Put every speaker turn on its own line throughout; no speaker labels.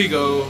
we go.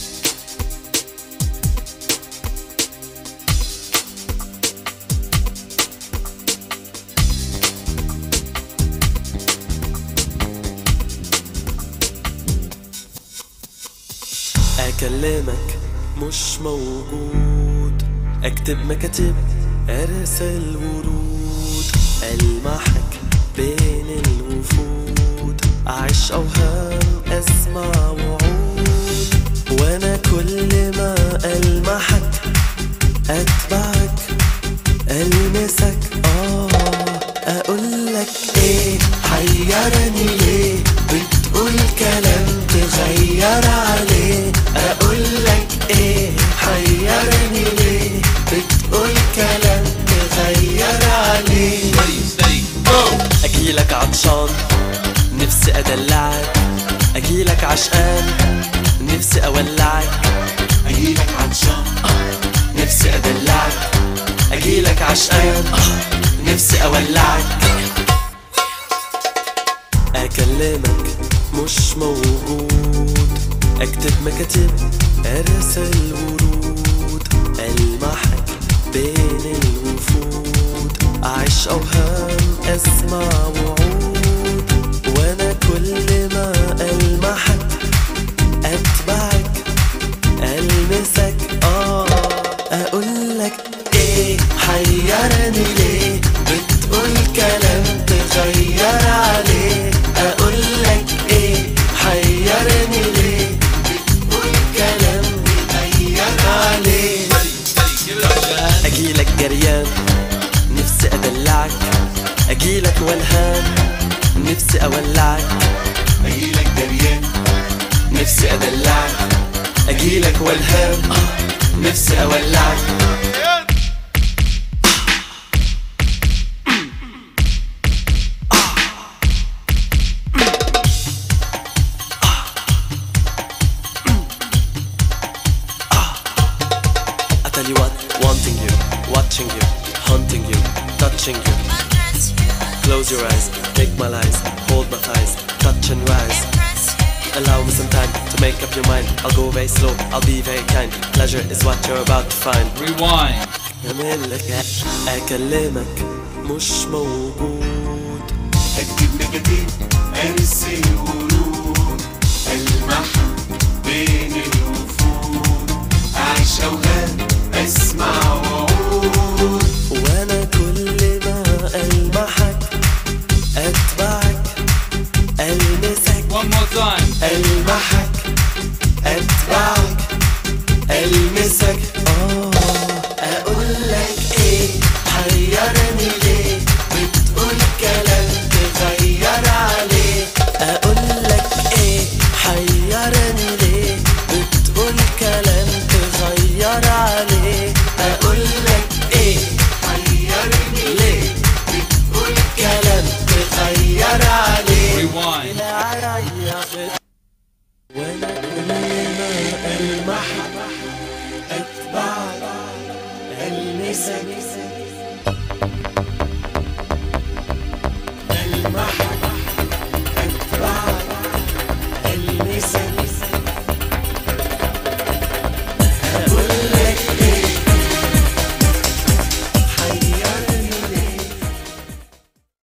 أكلمك مش موجود أكتب مكاتب أرسل ورود ألمحك بين الوفود أعيش أوهام أسمع وعود وأنا كل ما ألمحك أتبعك ألمسك آه أقولك إيه حيرني ليه بتقول كلام تغير عليه أقولك إيه حيرني ليه بتقول كلام تغير عليه
Steady, steady, go.
أجيلك عطشان نفسي أدلعك أجيلك عشقان نفسي أولعك أجيلك عطشان نفسي أدلعك أجيلك عشقان نفسي أولعك أكلمك مش موجود أكتب مكاتب أرسل ورود ألمحك بين الوفود أعيش أوهام أسمع وعود وأنا كل ما ألمحك أتبعك ألمسك آه أقولك إيه حيرني ليه بتقول كلام تغير عليه أقولك إيه حيرني ليه بتقول كلام تغير عليه
Steady, give it up, Chad.
أجيلك جريان نفسي أدلعك أجيلك والهان نفسي أولعك أجيلك جريان نفسي أدلعك أجيلك والهان نفسي أولعك I tell you what, wanting you, watching you, hunting you, touching you. Close your eyes, take my lies, hold my thighs, touch and rise. Allow me some time to make up your mind. I'll go very slow, I'll be very kind. Pleasure is what you're about to find.
Rewind.
أملك أكلمك مش موجود
اكتب مكاتب ارسل ورود المح بين الوفود اعيش اوهام اسمع وعود
وأنا كل ما ألمحك أتبعك ألمسك
One more time.
ألمحك أتبعك ألمسك آه أقولك إيه حيرني ليه بتقول كلام تغير عليه أقولك إيه حيرني ليه بتقول كلام تغير عليه أقولك إيه حيرني ليه بتقول كلام تغير عليه
Rewind.
وانا كل ما المحك اتبعك المسك